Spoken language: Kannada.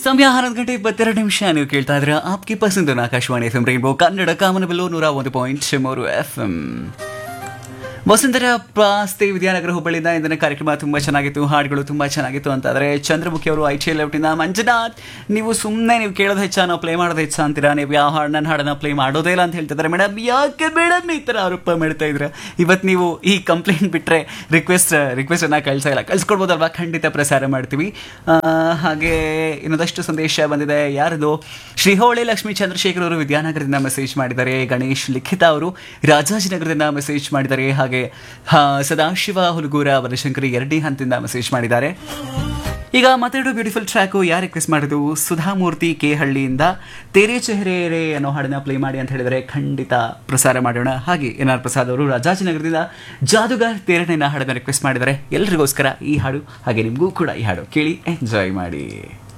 ಸಮಯ ಹನ್ನೊಂದು ಗಂಟೆ ಇಪ್ಪತ್ತೆರಡು ನಿಮಿಷ ನೀವು ಕೇಳ್ತಾ ಇದ್ರೆ ಆಪ್ಗೆ ಪಸಂದು Akashvani F M rainbow Kannada ಕಾಮನಬಿಲ್ಲು ನೂರ ಒಂದು ಪಾಯಿಂಟ್ ಮೂರು ಎಫ್ ಎಂ ವಸುಂಧರ ಪ್ರಾಸ್ತಿ ವಿದ್ಯಾನಗರ ಹುಬ್ಬಳ್ಳಿಯಿಂದ ಇಂದಿನ ಕಾರ್ಯಕ್ರಮ ತುಂಬ ಚೆನ್ನಾಗಿತ್ತು ಹಾಡುಗಳು ತುಂಬ ಚೆನ್ನಾಗಿತ್ತು ಅಂತಾದರೆ ಚಂದ್ರಮುಖಿ ಅವರು ಐ ಟಿ ಎಲ್ ಔಟಿಂದ ಮಂಜುನಾಥ್ ನೀವು ಸುಮ್ಮನೆ ನೀವು ಕೇಳೋದು ಹೆಚ್ಚ ನಾವು ಪ್ಲೇ ಮಾಡೋದು ಹೆಚ್ಚ ಅಂತೀರಾ ನೀವು ಯಾವ ಹಾಡು ನನ್ನ ಹಾಡನ್ನ ಪ್ಲೇ ಮಾಡೋದೇ ಇಲ್ಲ ಅಂತ ಹೇಳ್ತಿದ್ದಾರೆ ಮೇಡಮ್ ಯಾಕೆ ಮೇಡಮ್ ಈ ಥರ ಆರೋಪ ಮಾಡ್ತಾ ಇದ್ರ ಇವತ್ತು ನೀವು ಈ ಕಂಪ್ಲೇಂಟ್ ಬಿಟ್ಟರೆ ರಿಕ್ವೆಸ್ಟ್ ರಿಕ್ವೆಸ್ಟನ್ನು ಕಳಿಸ್ತಾ ಇಲ್ಲ ಕಳ್ಸ್ಕೊಡ್ಬೋದಲ್ವಾ ಖಂಡಿತ ಪ್ರಸಾರ ಮಾಡ್ತೀವಿ ಆ, ಹಾಗೆ ಇನ್ನೊಂದಷ್ಟು ಸಂದೇಶ ಬಂದಿದೆ ಯಾರದು ಶ್ರೀಹೋಳಿ ಲಕ್ಷ್ಮೀ ಚಂದ್ರಶೇಖರ್ ಅವರು ವಿದ್ಯಾನಗರದಿಂದ ಮೆಸೇಜ್ ಮಾಡಿದ್ದಾರೆ ಗಣೇಶ್ ಲಿಖಿತ ಅವರು ರಾಜಾಜಿನಗರದಿಂದ ಮೆಸೇಜ್ ಮಾಡಿದ್ದಾರೆ ಹಾಗೆ ಹಾ, ಸದಾಶಿವ ಹುಲಗೂರ ಬನಶಂಕರಿ ಎರಡನೇ ಹಂತದಿಂದ ಮೆಸೇಜ್ ಮಾಡಿದ್ದಾರೆ ಈಗ ಮತ್ತೆರಡು ಬ್ಯೂಟಿಫುಲ್ ಟ್ರ್ಯಾಕು ಯಾರು ರಿಕ್ವೆಸ್ಟ್ ಮಾಡಿದ್ದು ಸುಧಾಮೂರ್ತಿ ಕೆ ಹಳ್ಳಿಯಿಂದ ತೇರೆ ಚೆಹರೆ ರೇ ಅನ್ನೋ ಹಾಡನ್ನ ಪ್ಲೇ ಮಾಡಿ ಅಂತ ಹೇಳಿದರೆ ಖಂಡಿತ ಪ್ರಸಾರ ಮಾಡೋಣ ಹಾಗೆ ಎನ್ ಆರ್ ಪ್ರಸಾದ್ ಅವರು ರಾಜಾಜಿನಗರದಿಂದ ಜಾದುಗಾರ್ ತೇರನೆಯ ಹಾಡನ್ನ ರಿಕ್ವೆಸ್ಟ್ ಮಾಡಿದ್ದಾರೆ ಎಲ್ರಿಗೋಸ್ಕರ ಈ ಹಾಡು ಹಾಗೆ ನಿಮಗೂ ಕೂಡ ಈ ಹಾಡು ಕೇಳಿ ಎಂಜಾಯ್ ಮಾಡಿ